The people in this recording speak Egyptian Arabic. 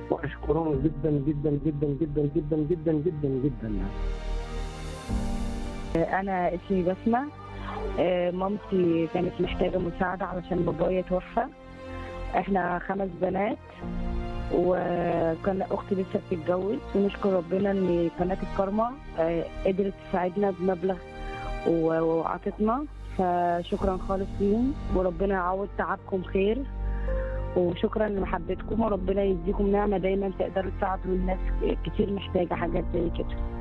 واشكرهم جدا جدا جدا جدا جدا جدا جدا جدا يعني. انا اسمي بسمه آه، مامتي كانت محتاجه مساعده علشان بابايا توفى احنا خمس بنات وكان اختي لسه بتتجوز ونشكر ربنا ان قناه الكارما آه، قدرت تساعدنا بمبلغ و- وعطتنا فشكرا خالص ليهم وربنا يعوض تعبكم خير وشكرا لمحبتكم وربنا يديكم نعمه دايما تقدروا تساعدوا الناس كتير محتاجه حاجات زي كده